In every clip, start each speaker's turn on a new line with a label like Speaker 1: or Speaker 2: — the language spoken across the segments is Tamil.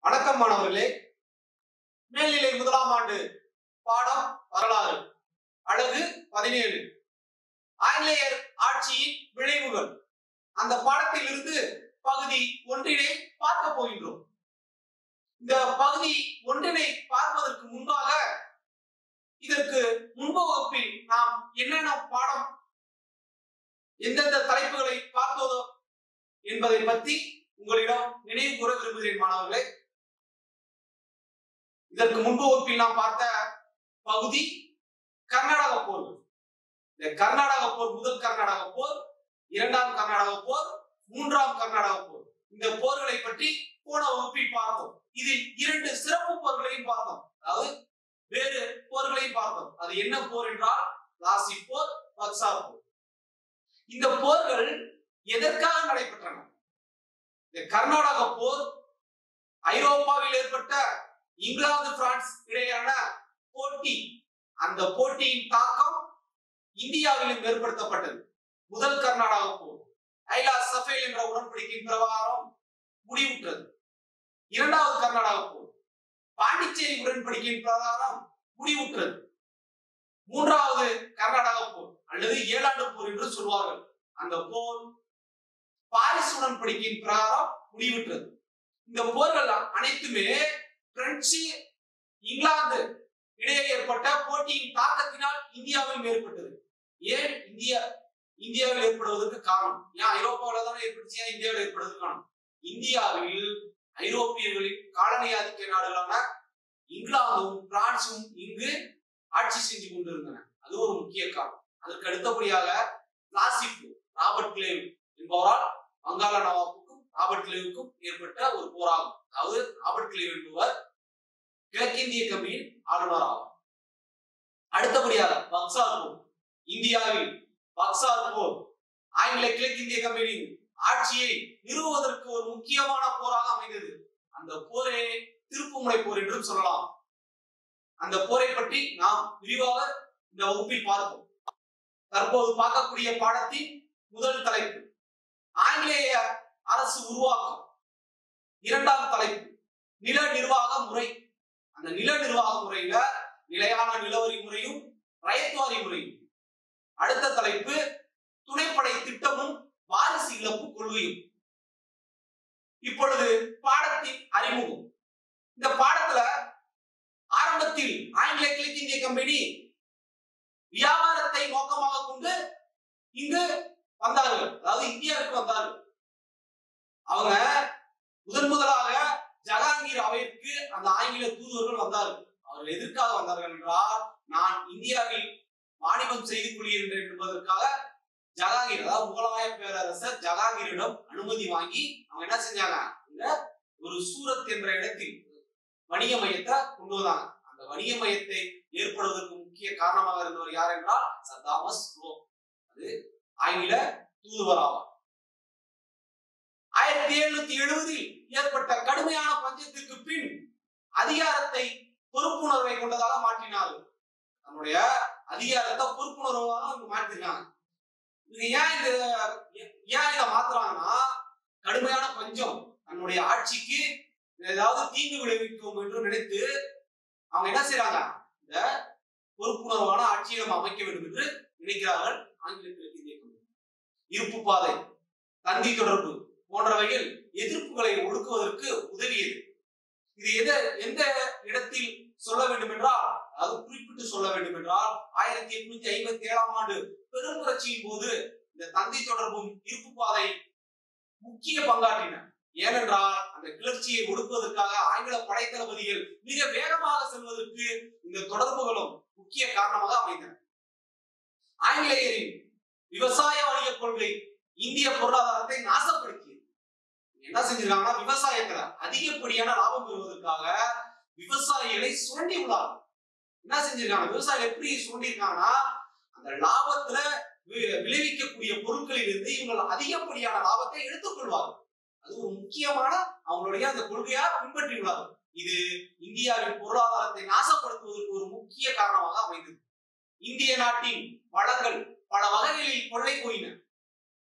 Speaker 1: வணக்கம் மாணவர்களே மேல்நிலை முதலாம் ஆண்டு பாடம் வரலாறு அழகு பதினேழு ஆங்கிலேயர் ஆட்சியின் விளைவுகள் அந்த பாடத்தில் இருந்து பகுதி ஒன்றினை பார்க்க போகின்றோம் இந்த பகுதி ஒன்றினை பார்ப்பதற்கு முன்பாக இதற்கு முன்பு வகுப்பில் நாம் என்னென்ன பாடம் எந்தெந்த தலைப்புகளை பார்த்தோதோ என்பதை பற்றி உங்களிடம் நினைவு கூற விரும்புகிறேன் மாணவர்களே இதற்கு முன்பு வகுப்பில் நாம் பார்த்த பகுதி கர்நாடக போர் இந்த கர்நாடக போர் முதல் கர்நாடக போர் இரண்டாம் கர்நாடக போர் மூன்றாம் கர்நாடக போர் இந்த போர்களை பற்றி போன வகுப்பில் பார்த்தோம் இதில் இரண்டு சிறப்பு போர்களையும் பார்த்தோம் அதாவது வேறு போர்களையும் பார்த்தோம் அது என்ன போர் என்றால் லாசி போர் பக்சார் போர் இந்த போர்கள் எதற்காக நடைபெற்றன இந்த கர்நாடக போர் ஐரோப்பாவில் ஏற்பட்ட இங்கிலாந்து பிரான்ஸ் இடையேயான போட்டி அந்த போட்டியின் தாக்கம் இந்தியாவிலும் ஏற்படுத்தப்பட்டது முதல் கர்நாடக போர் ஐலா சஃபேல் என்ற உடன்படிக்கையின் பிரகாரம் முடிவுற்றது இரண்டாவது கர்நாடக போர் பாண்டிச்சேரி உடன்படிக்கையின் பிரகாரம் முடிவுற்றது மூன்றாவது கர்நாடக போர் அல்லது ஏழாண்டு போர் என்று சொல்வார்கள் அந்த போர் பாரிஸ் உடன்படிக்கையின் பிரகாரம் முடிவுற்றது இந்த போர்கள் அனைத்துமே பிரெஞ்சு இங்கிலாந்து இடையே ஏற்பட்ட போட்டியின் தாக்கத்தினால் இந்தியாவில் ஏற்பட்டது ஏன் இந்தியா இந்தியாவில் ஏற்படுவதற்கு காரணம் ஏன் ஐரோப்பாவில் தானே ஏற்பட்டுச்சு ஏன் இந்தியாவில் ஏற்படுவதற்கு காரணம் இந்தியாவில் ஐரோப்பியர்களின் காலனி ஆதிக்க நாடுகளான இங்கிலாந்தும் பிரான்சும் இங்கு ஆட்சி செஞ்சு கொண்டிருந்தன அது ஒரு முக்கிய காரணம் அதற்கு அடுத்தபடியாக பிளாசிப் ராபர்ட் கிளேவ் என்பவரால் வங்காள நவாப்புக்கும் ராபர்ட் கிளேவுக்கும் ஏற்பட்ட ஒரு போராகும் அதாவது ராபர்ட் கிளேவ் என்பவர் கிழக்கிந்திய கம்பெனியின் ஆளுநர் ஆவார் அடுத்தபடியாக பக்சார் போர் இந்தியாவில் பக்சார் போர் ஆங்கில கிழக்கிந்திய கம்பெனியின் ஆட்சியை நிறுவுவதற்கு ஒரு முக்கியமான போராக அமைந்தது அந்த போரே திருப்புமுனை போர் என்றும் சொல்லலாம் அந்த போரை பற்றி நாம் விரிவாக இந்த வகுப்பில் பார்ப்போம் தற்போது பார்க்கக்கூடிய பாடத்தின் முதல் தலைப்பு ஆங்கிலேய அரசு உருவாக்கம் இரண்டாம் தலைப்பு நில நிர்வாக முறை அந்த நில நிர்வாக முறையில நிலையான நிலவரி முறையும் ரயத்வாரி முறையும் அடுத்த தலைப்பு துணைப்படை திட்டமும் வாரிசு இழப்பு கொள்கையும் இப்பொழுது பாடத்தின் அறிமுகம் இந்த பாடத்துல ஆரம்பத்தில் ஆங்கில கிழக்கிந்திய கம்பெனி வியாபாரத்தை நோக்கமாக கொண்டு இங்கு வந்தார்கள் அதாவது இந்தியாவுக்கு வந்தார்கள் அவங்க முதன் முதலாக ஜஹாங்கீர் அவைக்கு அந்த ஆங்கில தூதுவர்கள் வந்தார்கள் அவர்கள் எதற்காக வந்தார்கள் என்றால் நான் இந்தியாவில் வாணிபம் செய்து கொள்கிறேன் என்பதற்காக ஜஹாங்கீர் அதாவது முகலாய பேரரசர் ஜஹாங்கீரிடம் அனுமதி வாங்கி அவங்க என்ன செஞ்சாங்க இந்த ஒரு சூரத் என்ற இடத்தில் வணிக மையத்தை கொண்டு வந்தாங்க அந்த வணிக மையத்தை ஏற்படுவதற்கு முக்கிய காரணமாக இருந்தவர் யார் என்றால் சத்தாமஸ் ரோ அது ஆங்கில தூதுவர் ஆவார் ஆயிரத்தி எழுநூத்தி எழுபதில் ஏற்பட்ட கடுமையான பஞ்சத்திற்கு பின் அதிகாரத்தை பொறுப்புணர்வை கொண்டதாக மாற்றினார்கள் தன்னுடைய அதிகாரத்தை பொறுப்புணர்வாக அவங்க மாற்றிருக்காங்க இது ஏன் இது ஏன் இதை மாத்துறாங்கன்னா கடுமையான பஞ்சம் தன்னுடைய ஆட்சிக்கு ஏதாவது தீங்கு விளைவிக்கும் என்று நினைத்து அவங்க என்ன செய்யறாங்க இந்த பொறுப்புணர்வான ஆட்சியை நம்ம அமைக்க வேண்டும் என்று நினைக்கிறார்கள் ஆங்கிலத்தில் இந்திய இருப்பு பாதை தந்தி தொடர்பு போன்றவைகள் எதிர்ப்புகளை ஒடுக்குவதற்கு உதவியது இது எதை எந்த இடத்தில் சொல்ல வேண்டும் என்றால் அதாவது குறிப்பிட்டு சொல்ல வேண்டும் என்றால் ஆயிரத்தி எட்நூத்தி ஐம்பத்தி ஏழாம் ஆண்டு பெரும் புரட்சியின் போது இந்த தந்தி தொடர்பும் இருப்பு பாதை முக்கிய பங்காற்றின ஏனென்றால் அந்த கிளர்ச்சியை ஒடுக்குவதற்காக ஆங்கில படைத்தளபதிகள் மிக வேகமாக செல்வதற்கு இந்த தொடர்புகளும் முக்கிய காரணமாக அமைந்தன ஆங்கிலேயரின் விவசாய வணிக கொள்கை இந்திய பொருளாதாரத்தை நாசப்படுத்தியது என்ன செஞ்சிருக்காங்கன்னா விவசாயத்துல அதிகப்படியான லாபம் பெறுவதற்காக விவசாயிகளை சுரண்டி உள்ளார்கள் என்ன செஞ்சிருக்காங்க விவசாயிகள் எப்படி சுரண்டி இருக்காங்கன்னா அந்த லாபத்துல விளைவிக்கக்கூடிய பொருட்களில் இருந்து இவங்க அதிகப்படியான லாபத்தை எடுத்துக்கொள்வார்கள் அது ஒரு முக்கியமான அவங்களுடைய அந்த கொள்கையா பின்பற்றியுள்ளார்கள் இது இந்தியாவின் பொருளாதாரத்தை நாசப்படுத்துவதற்கு ஒரு முக்கிய காரணமாக அமைந்தது இந்திய நாட்டின் வளங்கள் பல வகைகளில் கொள்ளை போயின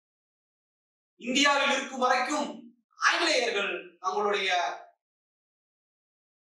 Speaker 1: இந்தியாவில் இருக்கும் வரைக்கும் ஆங்கிலேயர்கள் தங்களுடைய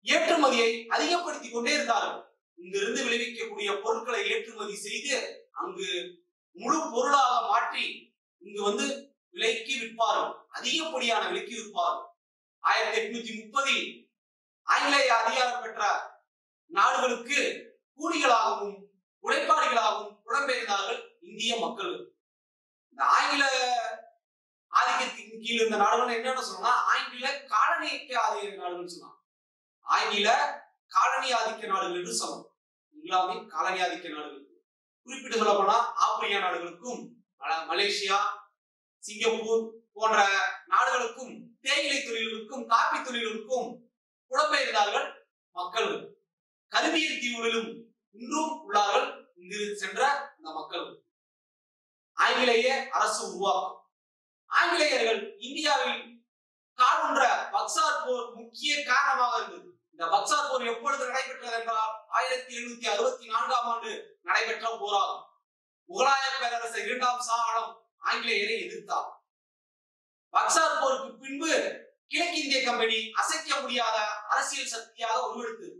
Speaker 1: ஏற்றுமதியை அதிகப்படுத்தி கொண்டே இருந்தார்கள் இங்கிருந்து விளைவிக்கக்கூடிய பொருட்களை ஏற்றுமதி செய்து அங்கு முழு பொருளாக மாற்றி இங்கு வந்து விலைக்கு விற்பார்கள் அதிகப்படியான விலைக்கு விற்பார்கள் ஆயிரத்தி எட்நூத்தி முப்பதில் ஆங்கிலேய அதிகாரம் பெற்ற நாடுகளுக்கு கூலிகளாகவும் உழைப்பாளிகளாகவும் புலம்பெயர்ந்தார்கள் இந்திய மக்கள் இந்த ஆங்கில ஆதிக்கத்தின் கீழ் இருந்த நாடுகள் என்னன்னு சொன்னா ஆங்கில காலனிக்க ஆதிக்க நாடுகள் சொன்னாங்க ஆங்கில காலனி ஆதிக்க நாடுகள் என்று சொல்லணும் இங்கிலாந்தின் காலனி ஆதிக்க நாடுகள் குறிப்பிட்டு சொல்ல போனா ஆப்பிரிக்கா நாடுகளுக்கும் மல- மலேசியா சிங்கப்பூர் போன்ற நாடுகளுக்கும் தேயிலை தொழில்களுக்கும் காப்பி தொழில்களுக்கும் புலம்பெயர்ந்தார்கள் மக்கள் கருவியல் தீவுகளிலும் இன்றும் உள்ளார்கள் இங்கு சென்ற அந்த மக்கள் ஆங்கிலேய அரசு உருவாக்கம் ஆங்கிலேயர்கள் இந்தியாவில் காலூன்ற பக்சார் போர் முக்கிய காரணமாக இருந்தது இந்த பக்சார் போர் எப்பொழுது நடைபெற்றது என்றால் ஆயிரத்தி எழுநூத்தி அறுபத்தி நான்காம் ஆண்டு நடைபெற்ற போராகும் முகலாய பேரரசர் இரண்டாம் ஷா ஆலம் ஆங்கிலேயரை எதிர்த்தார் பக்சார் போருக்கு பின்பு கிழக்கிந்திய கம்பெனி அசைக்க முடியாத அரசியல் சக்தியாக உருவெடுத்தது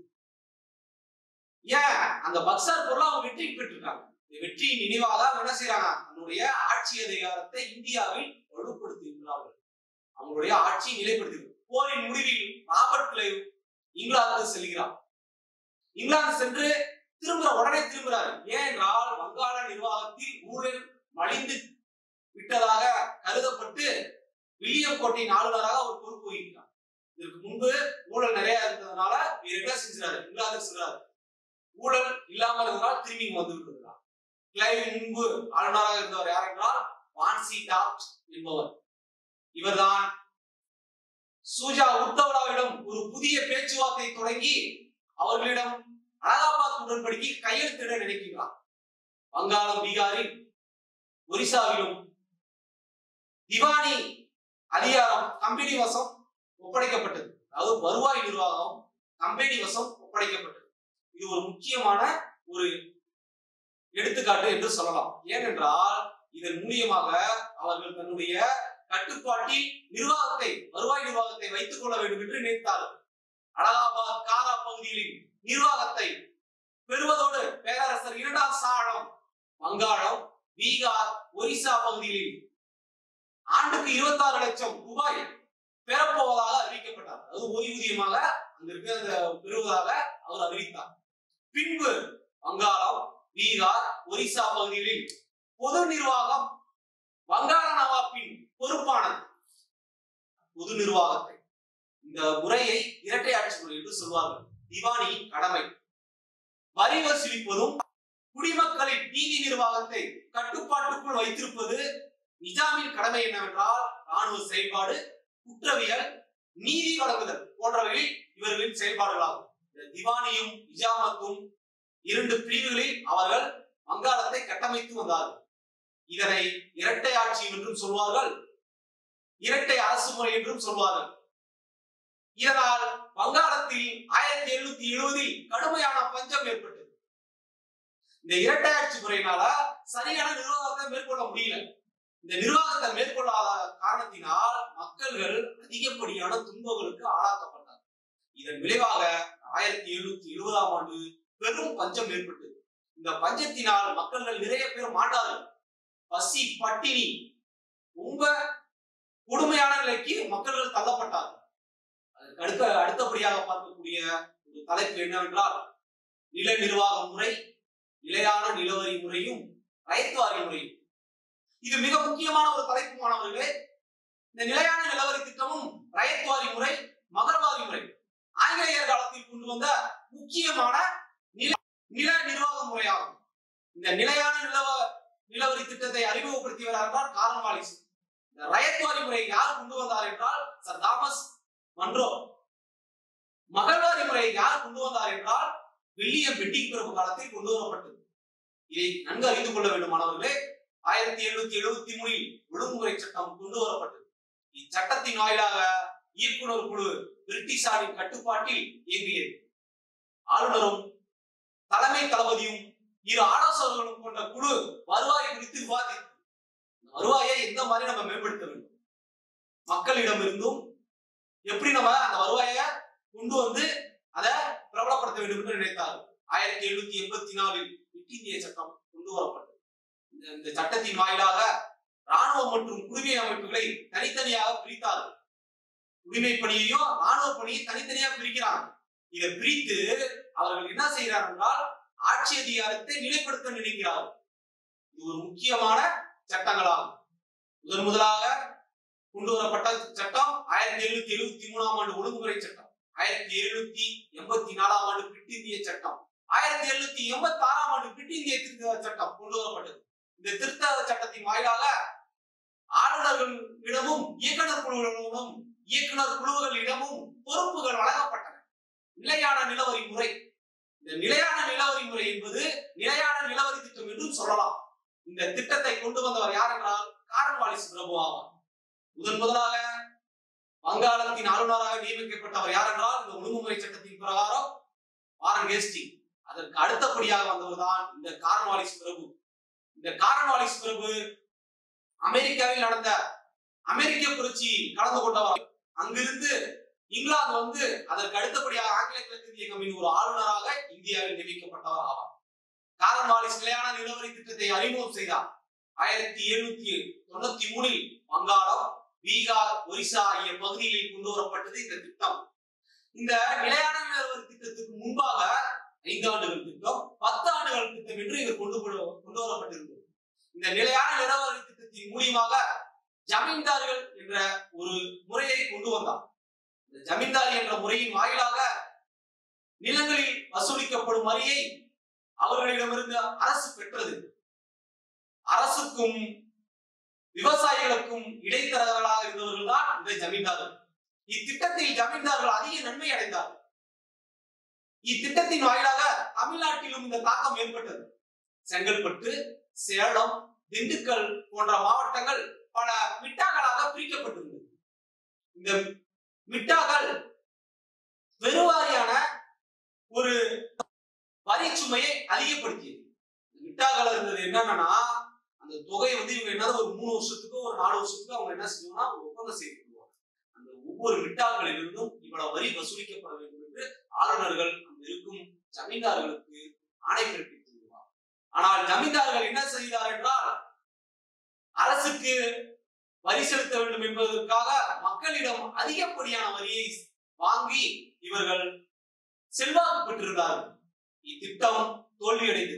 Speaker 1: ஏன் அந்த பக்சார் போர்ல அவங்க வெற்றி பெற்றிருக்காங்க இந்த வெற்றியின் நினைவாக அவங்க என்ன செய்யறாங்க தன்னுடைய ஆட்சி அதிகாரத்தை இந்தியாவில் வலுப்படுத்துகின்றார்கள் அவங்களுடைய ஆட்சியை நிலைப்படுத்துகிறது போரின் முடிவில் ராபர்ட் கிளைவ் இங்கிலாந்து செல்கிறார் இங்கிலாந்து சென்று திரும்புற உடனே திரும்புறாரு ஏனென்றால் வங்காள நிர்வாகத்தில் ஊழல் மலிந்து விட்டதாக கருதப்பட்டு வில்லியம் கோட்டையின் ஆளுநராக அவர் பொறுப்பு வகிக்கிறார் இதற்கு முன்பு ஊழல் நிறைய இருந்ததுனால இவர் என்ன செஞ்சாரு இங்கிலாந்து செல்றாரு ஊழல் இல்லாம இருந்ததால் திரும்பி இங்க வந்து விடுகிறார் கிளைவ் முன்பு ஆளுநராக இருந்தவர் யார் என்றால் வான்சி டாப்ட் என்பவர் இவர்தான் சூஜா உத்தவராவிடம் ஒரு புதிய பேச்சுவார்த்தை தொடங்கி அவர்களிடம் அலகாபாத் உடன்படிக்கை கையெழுத்திட நினைக்கிறார் வங்காளம் பீகாரில் ஒரிசாவிலும் திவானி அதிகாரம் கம்பெனி வசம் ஒப்படைக்கப்பட்டது அதாவது வருவாய் நிர்வாகம் கம்பெனி வசம் ஒப்படைக்கப்பட்டது இது ஒரு முக்கியமான ஒரு எடுத்துக்காட்டு என்று சொல்லலாம் ஏனென்றால் இதன் மூலியமாக அவர்கள் தன்னுடைய கட்டுப்பாட்டில் நிர்வாகத்தை வருவாய் நிர்வாகத்தை வைத்துக் கொள்ள வேண்டும் என்று நினைத்தார்கள் அலகாபாத் காரா பகுதிகளின் நிர்வாகத்தை பெறுவதோடு பேரரசர் இரண்டாம் சாழம் வங்காளம் பீகார் ஒரிசா பகுதிகளில் ஆண்டுக்கு இருபத்தாறு லட்சம் ரூபாய் பெறப்போவதாக அறிவிக்கப்பட்டார் அது ஓய்வூதியமாக அங்க இருக்க அந்த பெறுவதாக அவர் அறிவித்தார் பின்பு வங்காளம் பீகார் ஒரிசா பகுதிகளில் பொது நிர்வாகம் வங்காள நவாப்பின் பொறுப்பானது பொது நிர்வாகத்தை இந்த முறையை இரட்டை ஆட்சி முறை என்று சொல்வார்கள் திவானியின் கடமை வரி வசூலிப்பதும் குடிமக்களின் நீதி நிர்வாகத்தை கட்டுப்பாட்டுக்குள் வைத்திருப்பது நிஜாமின் கடமை என்னவென்றால் ராணுவ செயல்பாடு குற்றவியல் நீதி வழங்குதல் போன்றவைகளில் இவர்களின் செயல்பாடுகளாகும் இந்த திவானியும் நிஜாமத்தும் இரண்டு பிரிவுகளில் அவர்கள் வங்காளத்தை கட்டமைத்து வந்தார்கள் இதனை இரட்டை ஆட்சி என்றும் சொல்வார்கள் இரட்டை அரசு முறை என்றும் சொல்வார்கள் இதனால் வங்காளத்தில் ஆயிரத்தி எழுநூத்தி எழுபதில் கடுமையான பஞ்சம் ஏற்பட்டது இந்த இரட்டை ஆட்சி முறையினால சரியான நிர்வாகத்தை மேற்கொள்ள முடியல இந்த நிர்வாகத்தை மேற்கொள்ளாத காரணத்தினால் மக்கள்கள் அதிகப்படியான துன்பங்களுக்கு ஆளாக்கப்பட்டார் இதன் விளைவாக ஆயிரத்தி எழுநூத்தி எழுபதாம் ஆண்டு பெரும் பஞ்சம் ஏற்பட்டது இந்த பஞ்சத்தினால் மக்கள்கள் நிறைய பேர் மாட்டார்கள் பசி பட்டினி ரொம்ப கொடுமையான நிலைக்கு மக்கள்கள் தள்ளப்பட்டார்கள் அதற்கு அடுத்த அடுத்தபடியாக பார்க்கக்கூடிய ஒரு தலைப்பு என்னவென்றால் நில நிர்வாக முறை நிலையான நிலவரி முறையும் ரயத்வாரி முறையும் இது மிக முக்கியமான ஒரு தலைப்பு மாணவர்களே இந்த நிலையான நிலவரி திட்டமும் ரயத்வாரி முறை மகர்வாரி முறை ஆங்கிலேயர் காலத்தில் கொண்டு வந்த முக்கியமான நில நில நிர்வாக முறையாகும் இந்த நிலையான நிலவ நிலவரி திட்டத்தை அறிமுகப்படுத்தியவர் என்றால் காரன் வாலிஸ் இந்த ரயத்வாரி முறையை யார் கொண்டு வந்தார் என்றால் சர் தாமஸ் மன்றோ மகள்வாரி முறையை யார் கொண்டு வந்தார் என்றால் வில்லியம் பெட்டிங் பிரபு காலத்தில் கொண்டு வரப்பட்டது இதை நன்கு அறிந்து கொள்ள வேண்டும் மாணவர்களே ஆயிரத்தி எழுநூத்தி எழுபத்தி மூணில் ஒழுங்குமுறை சட்டம் கொண்டு வரப்பட்டது இச்சட்டத்தின் வாயிலாக இயக்குனர் குழு பிரிட்டிஷாரின் கட்டுப்பாட்டில் இயங்கியது ஆளுநரும் தலைமை தளபதியும் இரு ஆலோசகர்களும் கொண்ட குழு வருவாய் குறித்து விவாதித்து இந்த வருவாயை எந்த மாதிரி நம்ம மேம்படுத்த வேண்டும் மக்களிடமிருந்தும் எப்படி நம்ம அந்த வருவாயை கொண்டு வந்து அதை பிரபலப்படுத்த வேண்டும் என்று நினைத்தார் ஆயிரத்தி எழுநூத்தி எண்பத்தி நாலில் பிட் இந்திய சட்டம் கொண்டு வரப்பட்டது இந்த- இந்த சட்டத்தின் வாயிலாக ராணுவம் மற்றும் குடிமை அமைப்புகளை தனித்தனியாக பிரித்தார்கள் குடிமை பணியையும் ராணுவ பணியையும் தனித்தனியாக பிரிக்கிறாங்க இதை பிரித்து அவர்கள் என்ன செய்கிறார்கள் என்றால் ஆட்சி அதிகாரத்தை நிலைப்படுத்த நினைக்கிறார்கள் இது ஒரு முக்கியமான சட்டங்களாகும் முதன் முதலாக கொண்டு வரப்பட்ட சட்டம் ஆயிரத்தி எழுநூத்தி எழுபத்தி மூணாம் ஆண்டு ஒழுங்குமுறை சட்டம் ஆயிரத்தி எழுநூத்தி எண்பத்தி நாலாம் ஆண்டு பிட் இந்திய சட்டம் ஆயிரத்தி எழுநூத்தி எண்பத்தி ஆறாம் ஆண்டு பிட் இந்திய திருத்த சட்டம் கொண்டு வரப்பட்டது இந்த திருத்த சட்டத்தின் வாயிலாக ஆளுநர்களிடமும் இயக்குனர் குழுவிடமும் இயக்குனர் குழுவுகளிடமும் பொறுப்புகள் வழங்கப்பட்டன நிலையான நிலவரி முறை இந்த நிலையான நிலவரி முறை என்பது நிலையான நிலவரி திட்டம் என்றும் சொல்லலாம் இந்த திட்டத்தை கொண்டு வந்தவர் யார் என்றால் காரன்வாலிஸ் பிரபு ஆவார் முதன் முதலாக வங்காளத்தின் ஆளுநராக நியமிக்கப்பட்டவர் யார் என்றால் இந்த ஒழுங்குமுறை சட்டத்தின் பிரகாரம் வாரன் ஹேஸ்டிங் அதற்கு அடுத்தபடியாக வந்தவர் தான் இந்த காரன்வாலிஸ் பிரபு இந்த காரன்வாலிஸ் பிரபு அமெரிக்காவில் நடந்த அமெரிக்க புரட்சி கலந்து கொண்டவர் அங்கிருந்து இங்கிலாந்து வந்து அதற்கு அடுத்தபடியாக ஆங்கில கிழக்கிந்திய கம்பெனி ஒரு ஆளுநராக இந்தியாவில் நியமிக்கப்பட்டவர் ஆவார் காரன்வாலிஸ் நிலையான நிலவரி திட்டத்தை அறிமுகம் செய்தார் ஆயிரத்தி எழுநூத்தி தொண்ணூத்தி மூணில் வங்காளம் பீகார் ஒரிசா ஆகிய பகுதிகளில் கொண்டு வரப்பட்டது இந்த திட்டம் இந்த நிலையான நிலவரி திட்டத்துக்கு முன்பாக ஐந்து ஆண்டுகள் திட்டம் பத்து ஆண்டுகள் திட்டம் என்று இவர் கொண்டு வர- கொண்டு வரப்பட்டிருந்தது இந்த நிலையான நிலவரி திட்டத்தின் மூலியமாக ஜமீன்தார்கள் என்ற ஒரு முறையை கொண்டு வந்தார் இந்த ஜமீன்தார் என்ற முறையின் வாயிலாக நிலங்களில் வசூலிக்கப்படும் வரியை அவர்களிடமிருந்து அரசு பெற்றது அரசுக்கும் விவசாயிகளுக்கும் இடைத்தரகர்களாக இருந்தவர்கள் தான் இந்த ஜமீன்தார்கள் இத்திட்டத்தில் ஜமீன்தார்கள் அதிக நன்மை அடைந்தார்கள் இத்திட்டத்தின் வாயிலாக தமிழ்நாட்டிலும் இந்த தாக்கம் ஏற்பட்டது செங்கல்பட்டு சேலம் திண்டுக்கல் போன்ற மாவட்டங்கள் பல மிட்டாக்களாக பிரிக்கப்பட்டிருந்தது இந்த மிட்டாக்கள் பெருவாரியான ஒரு வரி சுமையை அதிகப்படுத்தியது இந்த மிட்டாக்கள் இருந்தது என்னன்னா அந்த தொகையை வந்து இவங்க என்னது ஒரு மூணு வருஷத்துக்கு ஒரு நாலு வருஷத்துக்கு அவங்க என்ன செய்வாங்கன்னா ஒரு ஒப்பந்தம் செய்து கொள்வாங்க அந்த ஒவ்வொரு மிட்டாக்களிலிருந்தும் இவ்வளவு வரி வசூலிக்கப்பட வேண்டும் என்று ஆளுநர்கள் அங்கு இருக்கும் ஜமீன்தார்களுக்கு ஆணை பிறப்பித்து விடுவார் ஆனால் ஜமீன்தார்கள் என்ன செய்தார் என்றால் அரசுக்கு வரி செலுத்த வேண்டும் என்பதற்காக மக்களிடம் அதிகப்படியான வரியை வாங்கி இவர்கள் செல்வாக்கு பெற்றிருந்தார்கள் இத்திட்டம் தோல்வியடைந்தது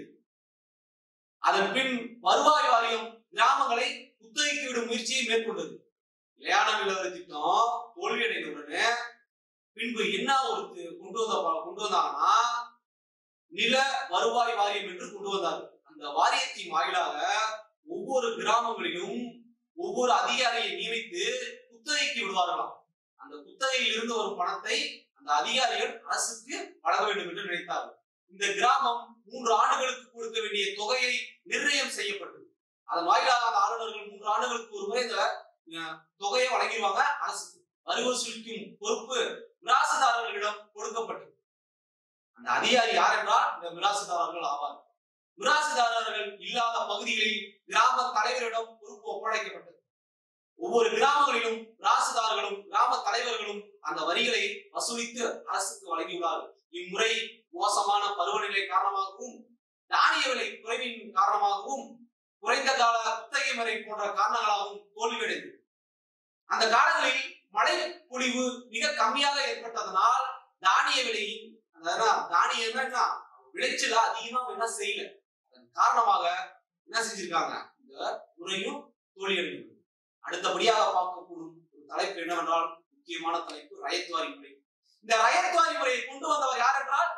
Speaker 1: அதன் பின் வருவாய் வாரியம் கிராமங்களை குத்தகைக்கு விடும் முயற்சியை மேற்கொண்டது நிலையான நிலவரி திட்டம் தோல்வியடைந்த உடனே பின்பு என்ன ஒரு தி- கொண்டு வந்த கொண்டு வந்தாங்கன்னா நில வருவாய் வாரியம் என்று கொண்டு வந்தார்கள் அந்த வாரியத்தின் வாயிலாக ஒவ்வொரு கிராமங்களிலும் ஒவ்வொரு அதிகாரியை நியமித்து குத்தகைக்கு விடுவார்களாம் அந்த குத்தகையில் இருந்து வரும் பணத்தை அந்த அதிகாரிகள் அரசுக்கு வழங்க வேண்டும் என்று நினைத்தார்கள் இந்த கிராமம் மூன்று ஆண்டுகளுக்கு கொடுக்க வேண்டிய தொகையை நிர்ணயம் செய்யப்பட்டது அதன் வாயிலாக அந்த ஆளுநர்கள் மூன்று ஆண்டுகளுக்கு ஒரு முறை இந்த அஹ், தொகையை வழங்கிடுவாங்க அரசுக்கு வரி வசூலிக்கும் பொறுப்பு மிராசுதாரர்களிடம் கொடுக்கப்பட்டது அந்த அதிகாரி யார் என்றால் இந்த மிராசுதாரர்கள் ஆவார் மிராசுதாரர்கள் இல்லாத பகுதிகளில் கிராம தலைவரிடம் பொறுப்பு ஒப்படைக்கப்பட்டது ஒவ்வொரு கிராமங்களிலும் ராசுதார்களும் கிராம தலைவர்களும் அந்த வரிகளை வசூலித்து அரசுக்கு வழங்கியுள்ளார்கள் இம்முறை மோசமான பருவநிலை காரணமாகவும் தானிய விலை குறைவின் காரணமாகவும் குறைந்த கால குத்தகை முறை போன்ற காரணங்களாகவும் தோல்வியடைந்தது அந்த காலங்களில் மழை பொழிவு மிக கம்மியாக ஏற்பட்டதனால் தானிய விலையின் அதாவது தானியம் என்ன விளைச்சல அதிகமா என்ன செய்யல அதன் காரணமாக என்ன செஞ்சிருக்காங்க இந்த முறையும் தோல்வியடைந்தது அடுத்தபடியாக பார்க்கக்கூடும் ஒரு தலைப்பு என்னவென்றால் முக்கியமான தலைப்பு ரயத்வாரி முறை இந்த ரயத்வாரி முறையை கொண்டு வந்தவர் யார் என்றால்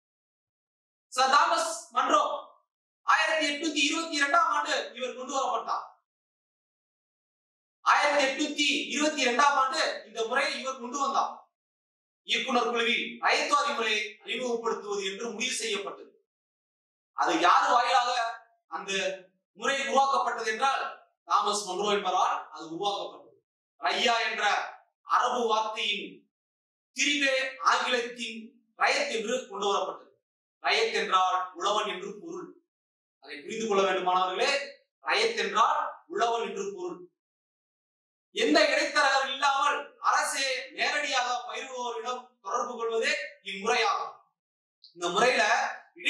Speaker 1: சர் தாமஸ் மன்றோ ஆயிரத்தி எட்நூத்தி இருபத்தி இரண்டாம் ஆண்டு இவர் கொண்டு வரப்பட்டார் ஆயிரத்தி எட்நூத்தி இருபத்தி இரண்டாம் ஆண்டு இந்த முறையை இவர் கொண்டு வந்தார் இயக்குனர் குழுவில் ரயத்வாரி முறையை அறிமுகப்படுத்துவது என்று முடிவு செய்யப்பட்டது அது யார் வாயிலாக அந்த முறை உருவாக்கப்பட்டது என்றால் தாமஸ் மன்றோ என்பவரால் அது உருவாக்கப்பட்டது ரையா என்ற அரபு வார்த்தையின் திரிவே ஆங்கிலத்தின் ரயத் என்று கொண்டு வரப்பட்டது ரயத் என்றால் உழவன் என்று பொருள் அதை புரிந்து கொள்ள வேண்டுமானவர்களே ரயத் என்றால் உழவன் என்று பொருள் எந்த இடைத்தரகர் இல்லாமல் அரசே நேரடியாக பயிர்பவரிடம் தொடர்பு கொள்வதே இம்முறையாகும்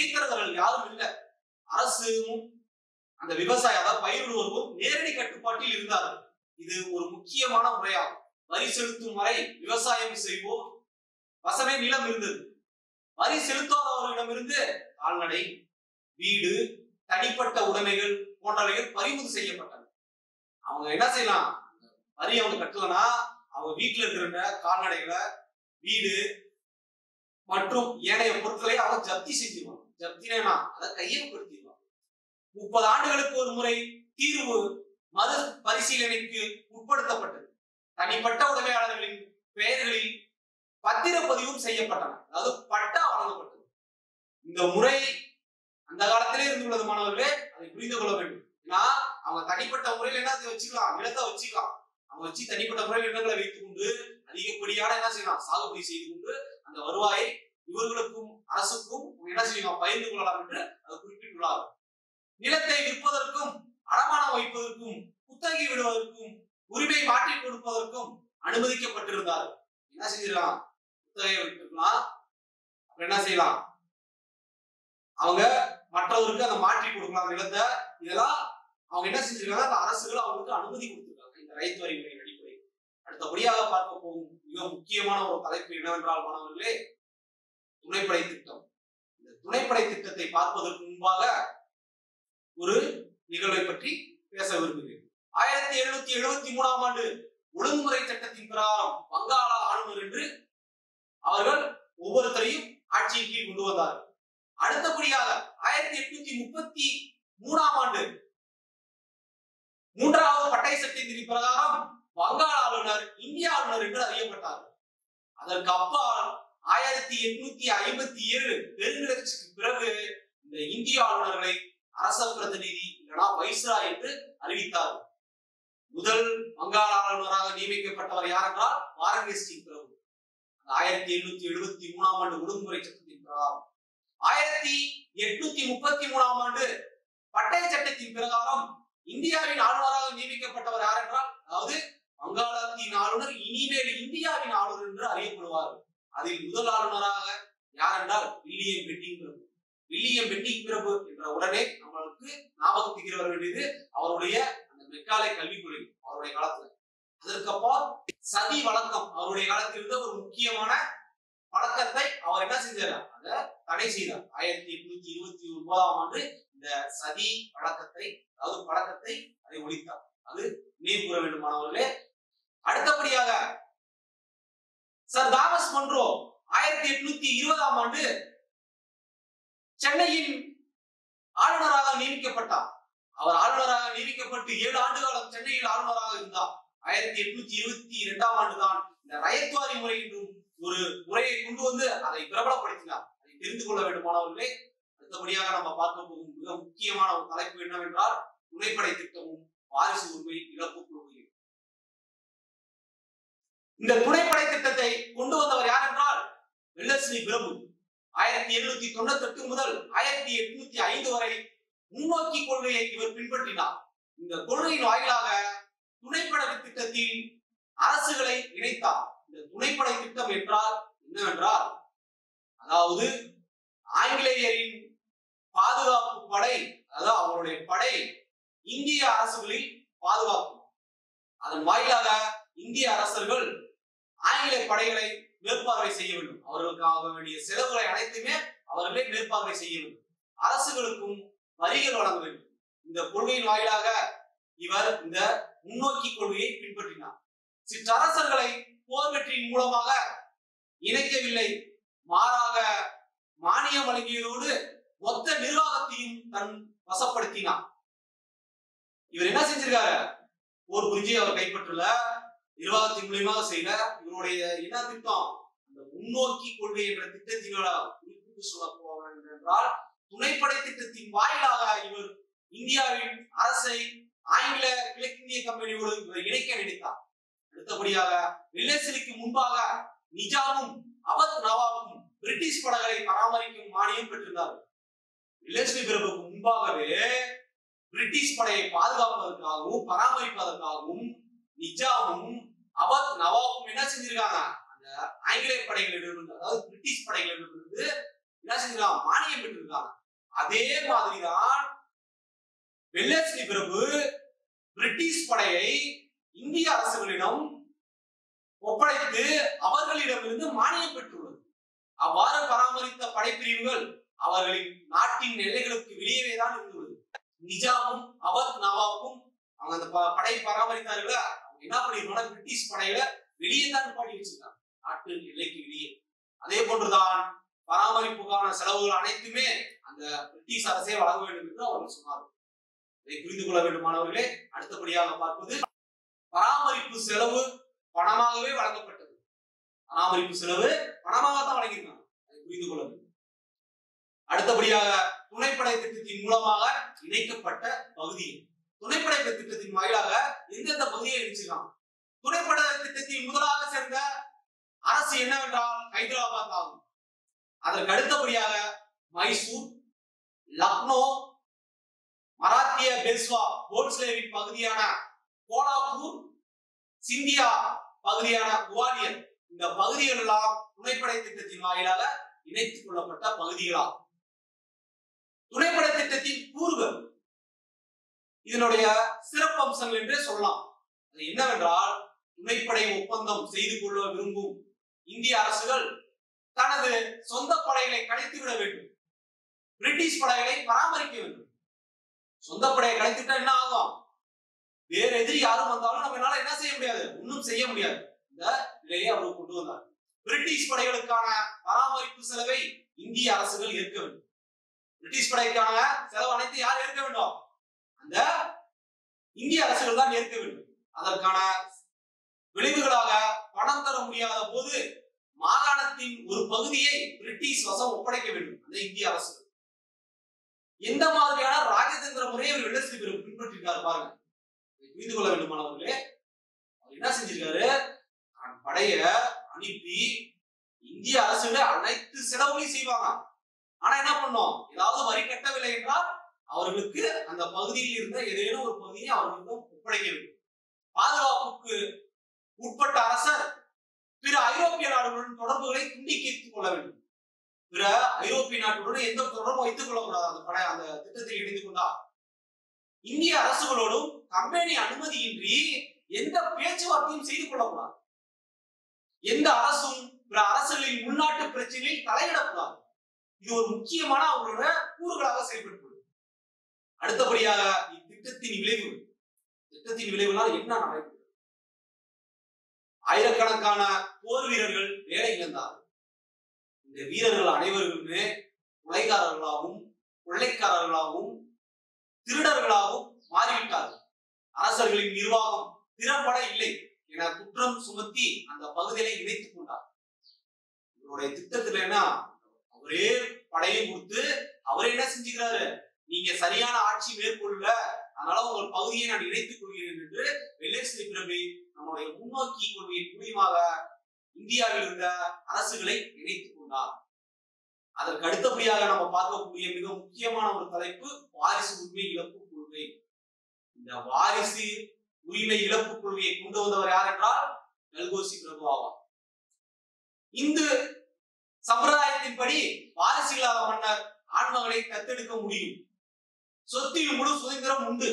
Speaker 1: இடைத்தரகர்கள் யாரும் இல்லை அரசும் அந்த விவசாய அதாவது பயிரிடுவோரும் நேரடி கட்டுப்பாட்டில் இருந்தார்கள் இது ஒரு முக்கியமான முறையாகும் வரி செலுத்தும் வரை விவசாயம் செய்வோம் வசமே நிலம் இருந்தது வரி செலுத்தாதவர்களிடமிருந்து கால்நடை வீடு தனிப்பட்ட உடைமைகள் போன்றவைகள் பறிமுதல் செய்யப்பட்டன அவங்க என்ன செய்யலாம் வரி அவங்க கட்டலனா அவங்க வீட்டுல இருக்கிற கால்நடைகளை வீடு மற்றும் ஏனைய பொருட்களை அவங்க ஜப்தி செஞ்சிருவாங்க ஜப்தினா அதை கையகப்படுத்திடுவாங்க முப்பது ஆண்டுகளுக்கு ஒரு முறை தீர்வு மறு பரிசீலனைக்கு உட்படுத்தப்பட்டது தனிப்பட்ட உடைமையாளர்களின் பெயர்களில் பத்திரப்பதிவும் செய்யப்பட்டன அதாவது பட்டா வழங்கப்பட்டது இந்த முறை அந்த காலத்திலே இருந்துள்ளது மாணவர்களே அதை புரிந்து கொள்ள வேண்டும் ஏன்னா அவங்க தனிப்பட்ட முறையில் என்ன வச்சுக்கலாம் நிலத்தை வச்சுக்கலாம் அவங்க வச்சு தனிப்பட்ட முறையில் நிலங்களை வைத்துக் கொண்டு அதிகப்படியான என்ன செய்யலாம் சாகுபடி செய்து கொண்டு அந்த வருவாயை இவர்களுக்கும் அரசுக்கும் என்ன செய்யலாம் பகிர்ந்து கொள்ளலாம் என்று அது குறிப்பிட்டுள்ளார் நிலத்தை விற்பதற்கும் அடமானம் வைப்பதற்கும் குத்தகை விடுவதற்கும் உரிமை மாற்றி கொடுப்பதற்கும் அனுமதிக்கப்பட்டிருந்தார் என்ன செஞ்சிடலாம் குத்தகை விட்டுக்கலாம் அப்புறம் என்ன செய்யலாம் அவங்க மற்றவருக்கு அதை மாற்றி கொடுக்கலாம் நிலத்தை இதெல்லாம் அவங்க என்ன செஞ்சிருக்காங்க அந்த அரசுகள் அவங்களுக்கு அனுமதி கொடுத்திருக்காங்க இந்த ரைத்து வரி முறையின் அடிப்படையில் அடுத்தபடியாக பார்க்க போகும் மிக முக்கியமான ஒரு தலைப்பு என்னவென்றால் மாணவர்களே துணைப்படை திட்டம் இந்த துணைப்படை திட்டத்தை பார்ப்பதற்கு முன்பாக ஒரு நிகழ்வை பற்றி பேச விரும்புகிறேன் ஆயிரத்தி எழுநூத்தி எழுபத்தி மூணாம் ஆண்டு ஒழுங்குமுறை சட்டத்தின் பிரகாரம் வங்காள ஆளுநர் என்று அவர்கள் ஒவ்வொருத்தரையும் ஆட்சியின் கீழ் கொண்டு வந்தார்கள் அடுத்தபடியாக ஆயிரத்தி எட்நூத்தி முப்பத்தி மூணாம் ஆண்டு மூன்றாவது பட்டை சட்டத்தின் பிரகாரம் வங்காள ஆளுநர் இந்திய ஆளுநர் என்று அறியப்பட்டார் அதற்கு அப்பால் ஆயிரத்தி எட்நூத்தி ஐம்பத்தி ஏழு பெருங்கிளர்ச்சிக்கு பிறகு இந்த இந்திய ஆளுநர்களை அரச பிரதிநிதி இல்லைனா வைஸ்ரா என்று அறிவித்தார் முதல் வங்காள ஆளுநராக நியமிக்கப்பட்டவர் யார் என்றால் வாரங்கேஸ்டி பிரபு ஆயிரத்தி எண்ணூத்தி எழுபத்தி மூணாம் ஆண்டு ஒழுங்குமுறை சட்டத்தின் பிரகாரம் ஆயிரத்தி எட்நூத்தி முப்பத்தி மூணாம் ஆண்டு பட்டய சட்டத்தின் பிரகாரம் இந்தியாவின் ஆளுநராக நியமிக்கப்பட்டவர் யார் என்றால் அதாவது வங்காளத்தின் ஆளுநர் இனிமேல் இந்தியாவின் ஆளுநர் என்று அறியப்படுவார் அதில் முதல் ஆளுநராக யார் என்றால் வில்லியம் பெட்டிங் பிரபு வில்லியம் பெட்டிங் பிரபு என்ற உடனே நம்மளுக்கு ஞாபகத்துக்கு வர வேண்டியது அவருடைய அந்த மெக்காலை கல்விக் கொள்கை அவருடைய காலத்துல அதற்கப்புறம் சதி வழக்கம் அவருடைய காலத்தில் இருந்த ஒரு முக்கியமான வழக்கத்தை அவர் என்ன செஞ்சார் அதை தடை செய்தார் ஆயிரத்தி எட்நூத்தி இருபத்தி ஒன்பதாம் ஆண்டு இந்த சதி வழக்கத்தை அதாவது பழக்கத்தை அதை ஒழித்தார் அது நினைவு கூற வேண்டுமானவர்களே அடுத்தபடியாக சர் தாமஸ் மன்றோ ஆயிரத்தி எட்நூத்தி இருபதாம் ஆண்டு சென்னையின் ஆளுநராக நியமிக்கப்பட்டார் அவர் ஆளுநராக நியமிக்கப்பட்டு ஏழு ஆண்டு காலம் சென்னையில் ஆளுநராக இருந்தார் ஆயிரத்தி எட்நூத்தி இருபத்தி இரண்டாம் ஆண்டு தான் இந்த ரயத்வாரி முறை என்றும் ஒரு முறையை கொண்டு வந்து அதை பிரபலப்படுத்தினார் அதை தெரிந்து கொள்ள வேண்டுமானவர்களே அடுத்தபடியாக நம்ம பார்க்க போகும் மிக முக்கியமான ஒரு தலைப்பு என்னவென்றால் துணைப்படை திட்டமும் வாரிசு உரிமை இழப்பு கொள்கையும் இந்த துணைப்படை திட்டத்தை கொண்டு வந்தவர் யார் என்றால் வெள்ளஸ்லி பிரபு ஆயிரத்தி எழுநூத்தி தொண்ணூத்தி எட்டு முதல் ஆயிரத்தி எட்நூத்தி ஐந்து வரை முன்னோக்கி கொள்கையை இவர் பின்பற்றினார் இந்த கொள்கையின் வாயிலாக துணைப்படை திட்டத்தில் அரசுகளை இணைத்தார் இந்த துணைப்படை திட்டம் என்றால் என்னவென்றால் அதாவது ஆங்கிலேயரின் பாதுகாப்பு படை அதாவது அவருடைய படை இந்திய அரசுகளில் பாதுகாக்கும் அதன் வாயிலாக இந்திய அரசர்கள் ஆங்கிலேய படைகளை மேற்பார்வை செய்ய வேண்டும் அவர்களுக்கு ஆக வேண்டிய செலவுகளை அனைத்துமே அவர்களே மேற்பார்வை செய்ய வேண்டும் அரசுகளுக்கும் வரிகள் வழங்க வேண்டும் இந்த கொள்கையின் வாயிலாக இவர் இந்த முன்னோக்கி கொள்கையை பின்பற்றினார் சிற்றரசர்களை போர் வெற்றியின் மூலமாக இணைக்கவில்லை மாறாக மானியம் வழங்கியதோடு மொத்த நிர்வாகத்தையும் தன் வசப்படுத்தினார் இவர் என்ன செஞ்சிருக்காரு போர் புரிஞ்சு அவர் கைப்பற்றல நிர்வாகத்தின் மூலியமாக செய்யல இவருடைய என்ன திட்டம் அந்த முன்னோக்கி கொள்கை என்ற திட்டத்தினோட குறிப்பிட்டு சொல்ல போவேன் என்றால் துணைப்படை திட்டத்தின் வாயிலாக இவர் இந்தியாவின் அரசை ஆங்கில கிழக்கிந்திய கம்பெனியோடு இவர் இணைக்க நினைத்தார் அடுத்தபடியாக வெள்ளசிலிக்கு முன்பாக நிஜாமும் அவத் நவாபும் பிரிட்டிஷ் படைகளை பராமரிக்கும் மானியம் பெற்றிருந்தார்கள் வெள்ளசிலி பிறப்புக்கு முன்பாகவே பிரிட்டிஷ் படையை பாதுகாப்பதற்காகவும் பராமரிப்பதற்காகவும் நிஜாமும் அவத் நவாபும் என்ன செஞ்சிருக்காங்க அந்த ஆங்கிலேய படைகளிடமிருந்து அதாவது பிரிட்டிஷ் படைகளிடமிருந்து என்ன செஞ்சிருக்காங்க மானியம் பெற்றிருக்காங்க அதே மாதிரிதான் வெள்ளஸ்லி பிரபு பிரிட்டிஷ் படையை இந்திய அரசுகளிடம் ஒப்படைத்து அவர்களிடமிருந்து மானியம் பெற்றுள்ளது அவ்வாறு பராமரித்த படைப்பிரிவுகள் அவர்களின் நாட்டின் எல்லைகளுக்கு வெளியவே தான் இருந்துள்ளது நிஜாமும் அவத் நவாபும் அவங்க அந்த ப- படை பராமரித்தார்கள அவங்க என்ன பண்ணிருக்காங்க பிரிட்டிஷ் படையில வெளியே தான் நிப்பாட்டி வச்சிருக்காங்க நாட்டு எல்லைக்கு வெளியே அதே போன்றுதான் பராமரிப்புக்கான செலவுகள் அனைத்துமே அந்த பிரிட்டிஷ் அரசே வழங்க வேண்டும் என்று அவர்கள் சொன்னார்கள் இதை புரிந்து கொள்ள வேண்டும் மாணவர்களே அடுத்தபடியாக பார்ப்பது பராமரிப்பு செலவு பணமாகவே வழங்கப்பட்டது பராமரிப்பு செலவு பணமாக தான் வழங்கியிருக்காங்க அதை புரிந்து கொள்ள வேண்டும் அடுத்தபடியாக துணைப்படை திட்டத்தின் மூலமாக இணைக்கப்பட்ட பகுதிகள் துணைப்படை திட்டத்தின் வாயிலாக எந்தெந்த பகுதியை இணைச்சிருக்காங்க துணைப்படை திட்டத்தில் முதலாக சேர்ந்த அரசு என்னவென்றால் ஹைதராபாத் ஆகும் அதற்கு அடுத்தபடியாக மைசூர் லக்னோ மராத்திய பேஸ்வா போல்ஸ்லேவின் பகுதியான கோலாப்பூர் சிந்தியா பகுதியான குவாலியர் இந்த பகுதிகள் எல்லாம் துணைப்படை திட்டத்தின் வாயிலாக இணைத்துக் கொள்ளப்பட்ட பகுதிகளாகும் துணைப்படை திட்டத்தின் கூறுகள் இதனுடைய சிறப்பம்சங்கள் என்றே சொல்லலாம் அது என்னவென்றால் துணைப்படை ஒப்பந்தம் செய்து கொள்ள விரும்பும் இந்திய அரசுகள் தனது சொந்த படைகளை கலைத்து விட வேண்டும் பிரிட்டிஷ் படைகளை பராமரிக்க வேண்டும் சொந்த படையை கலைத்துட்டா என்ன ஆகும் வேற எதிரி யாரும் வந்தாலும் நம்ம என்னால என்ன செய்ய முடியாது ஒன்றும் செய்ய முடியாது இந்த நிலையை அவர் கொண்டு வந்தார் பிரிட்டிஷ் படைகளுக்கான பராமரிப்பு செலவை இந்திய அரசுகள் ஏற்க வேண்டும் பிரிட்டிஷ் படைக்கான செலவு அனைத்து யார் ஏற்க வேண்டும் அந்த இந்திய அரசுகள் தான் ஏற்க வேண்டும் அதற்கான விளைவுகளாக பணம் தர முடியாத போது மாகாணத்தின் ஒரு பகுதியை பிரிட்டிஷ் வசம் ஒப்படைக்க வேண்டும் அந்த இந்திய அரசு எந்த மாதிரியான ராஜதந்திர முறையை அவர் வெள்ளஸ்லி பிரபு பின்பற்றிருக்காரு பாருங்க இதை புரிந்து கொள்ள வேண்டும் மாணவர்களே அவர் என்ன செஞ்சிருக்காரு தன் படைய அனுப்பி இந்திய அரசுல அனைத்து செலவுகளையும் செய்வாங்க ஆனா என்ன பண்ணோம் ஏதாவது வரி கட்டவில்லை என்றால் அவர்களுக்கு அந்த பகுதியில் இருந்த ஏதேனும் ஒரு பகுதியை அவர்களிடம் ஒப்படைக்க வேண்டும் பாதுகாப்புக்கு உட்பட்ட அரசர் பிற ஐரோப்பிய நாடுகளுடன் தொடர்புகளை துண்டிக்கித்துக் கொள்ள வேண்டும் பிற ஐரோப்பிய நாட்டுடன் எந்த தொடர்பும் வைத்துக் கொள்ளக்கூடாது அந்த படை அந்த திட்டத்தில் இணைந்து கொண்டார் இந்திய அரசுகளோடும் கம்பெனி அனுமதியின்றி எந்த பேச்சுவார்த்தையும் செய்து கொள்ளக்கூடாது எந்த அரசும் பிற அரசுகளின் உள்நாட்டு பிரச்சனையில் தலையிடக்கூடாது இது ஒரு முக்கியமான அவர்களோட கூறுகளாக செயல்பட்டுள்ளது அடுத்தபடியாக இத்திட்டத்தின் விளைவு திட்டத்தின் விளைவுனால் என்ன நடக்கிறது ஆயிரக்கணக்கான போர் வீரர்கள் வேலை இழந்தார்கள் இந்த வீரர்கள் அனைவருமே கொலைகாரர்களாகவும் கொள்ளைக்காரர்களாகவும் திருடர்களாகவும் மாறிவிட்டார்கள் அரசர்களின் நிர்வாகம் திறம்பட இல்லை என குற்றம் சுமத்தி அந்த பகுதிகளை இணைத்துக் கொண்டார் இவருடைய திட்டத்துல என்ன அவரே படையை கொடுத்து அவரே என்ன செஞ்சுக்கிறாரு நீங்க சரியான ஆட்சி மேற்கொள்ள அதனால உங்கள் பகுதியை நான் இணைத்துக் கொள்கிறேன் என்று வெள்ளேஸ்வரி பிரபு நம்முடைய முன்னோக்கி கொள்கையின் மூலியமாக இந்தியாவில் இருந்த அரசுகளை இணைத்துக் கொண்டார் அதற்கு அடுத்தபடியாக நம்ம பார்க்கக்கூடிய மிக முக்கியமான ஒரு தலைப்பு வாரிசு உரிமை இழப்பு கொள்கை இந்த வாரிசு உரிமை இழப்பு கொள்கையை கொண்டு வந்தவர் யார் என்றால் நல்கோசி பிரபு ஆவார் இந்து சம்பிரதாயத்தின்படி வாரிசு இல்லாத மன்னர் ஆண்மகளை தத்தெடுக்க முடியும் சொத்தில் முழு சுதந்திரம் உண்டு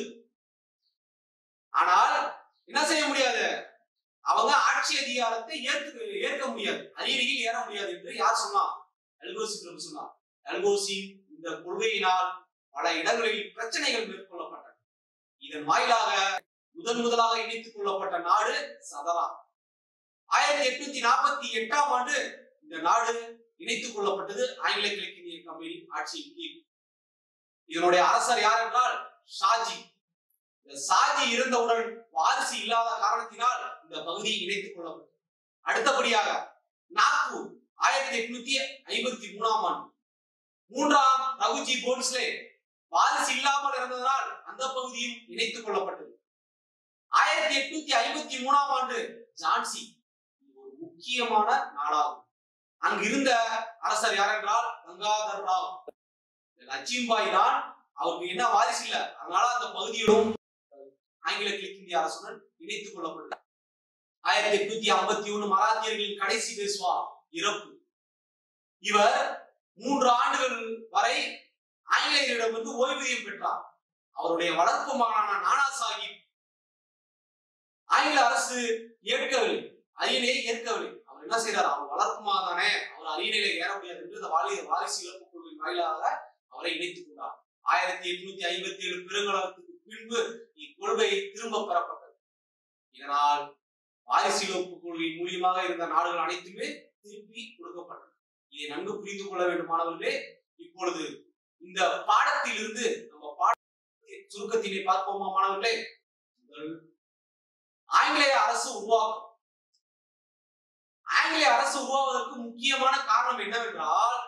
Speaker 1: ஆனால் என்ன செய்ய முடியாது அவங்க ஆட்சி அதிகாரத்தை ஏற்க ஏற்க முடியாது அரியணையில் ஏற முடியாது என்று யார் சொன்னார் அல்கோசி பிரபு சொன்னார் அல்கோசி இந்த கொள்கையினால் பல இடங்களில் பிரச்சனைகள் மேற்கொள்ளப்பட்டன இதன் வாயிலாக முதன் முதலாக இணைத்துக் கொள்ளப்பட்ட நாடு சதரா ஆயிரத்தி எட்நூத்தி நாற்பத்தி எட்டாம் ஆண்டு இந்த நாடு இணைத்துக் கொள்ளப்பட்டது ஆங்கில கிழக்கிந்திய கம்பெனி ஆட்சியின் கீழ் இதனுடைய அரசர் யார் என்றால் ஷாஜி இந்த ஷாஜி இருந்தவுடன் வாரிசு இல்லாத காரணத்தினால் இந்த பகுதி இணைத்துக் கொள்ளப்பட்டது அடுத்தபடியாக நாக்பூர் ஆயிரத்தி எட்நூத்தி ஐம்பத்தி மூணாம் ஆண்டு மூன்றாம் ரகுஜி போன்ஸ்லே வாரிசு இல்லாமல் இருந்ததனால் அந்த பகுதியும் இணைத்துக் கொள்ளப்பட்டது ஆயிரத்தி எட்நூத்தி ஐம்பத்தி மூணாம் ஆண்டு ஜான்சி இது ஒரு முக்கியமான நாடாகும் அங்கு இருந்த அரசர் யார் என்றால் கங்காதர் ராவ் லட்சுமிபாய் தான் அவருக்கு என்ன வாரிசு இல்ல அதனால அந்த பகுதியிலும் ஆங்கில கிழக்கிந்திய அரசுடன் இணைத்துக் கொள்ளப்பட்டது ஆயிரத்தி எட்நூத்தி ஐம்பத்தி ஒண்ணு மராத்தியர்களின் கடைசி பேசுவா இறப்பு இவர் மூன்று ஆண்டுகள் வரை ஆங்கிலேயரிடம் வந்து ஓய்வூதியம் பெற்றார் அவருடைய வளர்ப்பு மகனான நானா சாஹிப் ஆங்கில அரசு ஏற்கவில்லை அரியணையை ஏற்கவில்லை அவர் என்ன செய்யறாரு அவர் வளர்ப்பு மகன் தானே அவர் அரியணையில ஏற முடியாது என்று இந்த வாரி வாரிசு இழப்பு கொள்கையின் வாயிலாக அவரை இணைத்துக் கொண்டார் ஆயிரத்தி எட்நூத்தி ஐம்பத்தி ஏழு பெருங்கலகத்துக்கு பின்பு இக்கொள்கை திரும்ப பெறப்பட்டது இதனால் வாரிசு இழப்பு கொள்கை மூலியமாக இருந்த நாடுகள் அனைத்துமே திருப்பி கொடுக்கப்பட்டன இதை நன்கு புரிந்து கொள்ள வேண்டும் மாணவர்களே இப்பொழுது இந்த பாடத்தில் இருந்து நம்ம பாட சுருக்கத்தினை பார்ப்போமா மாணவர்களே முதல் ஆங்கிலேய அரசு உருவாக்கம் ஆங்கிலேய அரசு உருவாவதற்கு முக்கியமான காரணம் என்னவென்றால்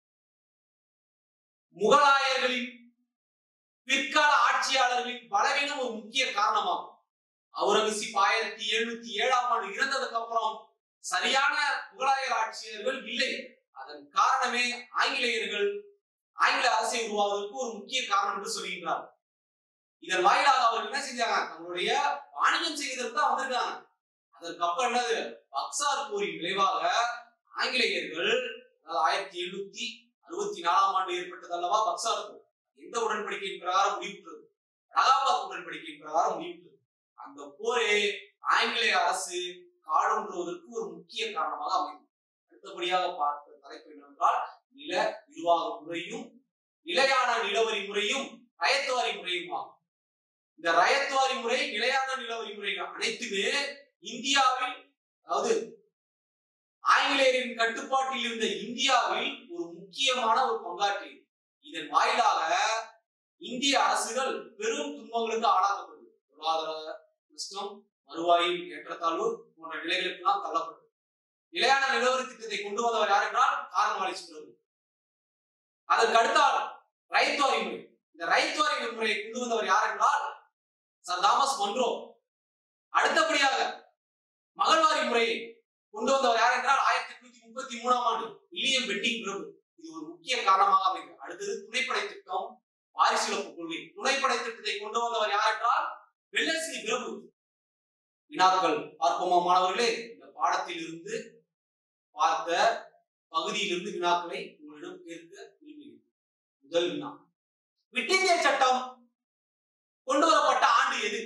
Speaker 1: முகலாயர்களின் பிற்கால ஆட்சியாளர்களின் பலவீனம் ஒரு முக்கிய காரணமாகும் அவுரங்கசீப் ஆயிரத்தி எழுநூத்தி ஏழாம் ஆண்டு இறந்ததுக்கு அப்புறம் சரியான முகலாயர் ஆட்சியர்கள் இல்லை அதன் காரணமே ஆங்கிலேயர்கள் ஆங்கில அரசை உருவாவதற்கு ஒரு முக்கிய காரணம் என்று சொல்கின்றார் இதன் வாயிலாக அவர்கள் என்ன செஞ்சாங்க தங்களுடைய வாணிகம் செய்வதற்கு தான் வந்திருக்காங்க அதற்கப்புறம் என்னது பக்சார் போரின் விளைவாக ஆங்கிலேயர்கள் அதாவது ஆயிரத்தி எழுநூத்தி அறுபத்தி நாலாம் ஆண்டு ஏற்பட்டது அல்லவா பக்சார் போர் எந்த உடன்படிக்கையின் பிரகாரம் முடிவுற்றது அலகாபாத் உடன்படிக்கையின் பிரகாரம் முடிவுற்றது அந்த போரே ஆங்கிலேய அரசு காலொன்றுவதற்கு ஒரு முக்கிய காரணமாக அமைந்தது அடுத்தபடியாக பார்த்த தலைப்பு என்னவென்றால் நில நிர்வாக முறையும் நிலையான நிலவரி முறையும் ரயத்துவாரி முறையும் ஆகும் இந்த ரயத்துவாரி முறை நிலையான நிலவரி முறைகள் அனைத்துமே இந்தியாவில் அதாவது ஆங்கிலேயரின் கட்டுப்பாட்டில் இருந்த இந்தியாவில் ஒரு முக்கியமான ஒரு பங்காற்றியது இதன் வாயிலாக இந்திய அரசுகள் பெரும் துன்பங்களுக்கு ஆளாக்கப்பட்டது பொருளாதார நஷ்டம் வருவாயில் ஏற்றத்தாழ்வு போன்ற நிலைகளுக்கெல்லாம் தள்ளப்பட்டது நிலையான நிலவரி திட்டத்தை கொண்டு வந்தவர் யார் என்றால் காரன்வாலிஸ் பிரபு அதற்கு அடுத்தால் ரைத்வாரி முறை இந்த ரைத்வாரி முறையை கொண்டு வந்தவர் யார் என்றால் சர் தாமஸ் மன்றோ அடுத்தபடியாக மகள்வாரி முறையை கொண்டு வந்தவர் யார் என்றால் ஆயிரத்தி எட்நூத்தி முப்பத்தி மூணாம் ஆண்டு வில்லியம் பெட்டிங் பிரபு இது ஒரு முக்கிய காரணமாக அமைந்தது அடுத்தது துணைப்படை திட்டம் வாரிசிலப்பு கொள்கை துணைப்படை திட்டத்தை கொண்டு வந்தவர் யார் என்றால் வெள்ளசிறி பிரபு வினாக்கள் பார்ப்போமா மாணவர்களே இந்த பாடத்தில் இருந்து பார்த்த பகுதியிலிருந்து வினாக்களை உங்களிடம் கேட்க விரும்புகிறேன் முதல் வினா விட்டிந்திய சட்டம் கொண்டு வரப்பட்ட ஆண்டு எது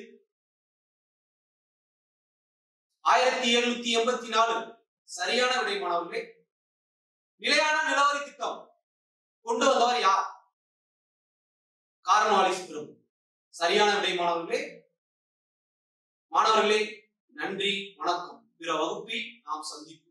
Speaker 1: ஆயிரத்தி எழுநூத்தி எண்பத்தி நாலு சரியான விடை மாணவர்களே நிலையான நிலவரி திட்டம் கொண்டு வந்தவர் யார் கார்ன்வாலிஸ் பிரபு சரியான விடை மாணவர்களே மாணவர்களே நன்றி வணக்கம் பிற வகுப்பில் நாம் சந்திப்போம்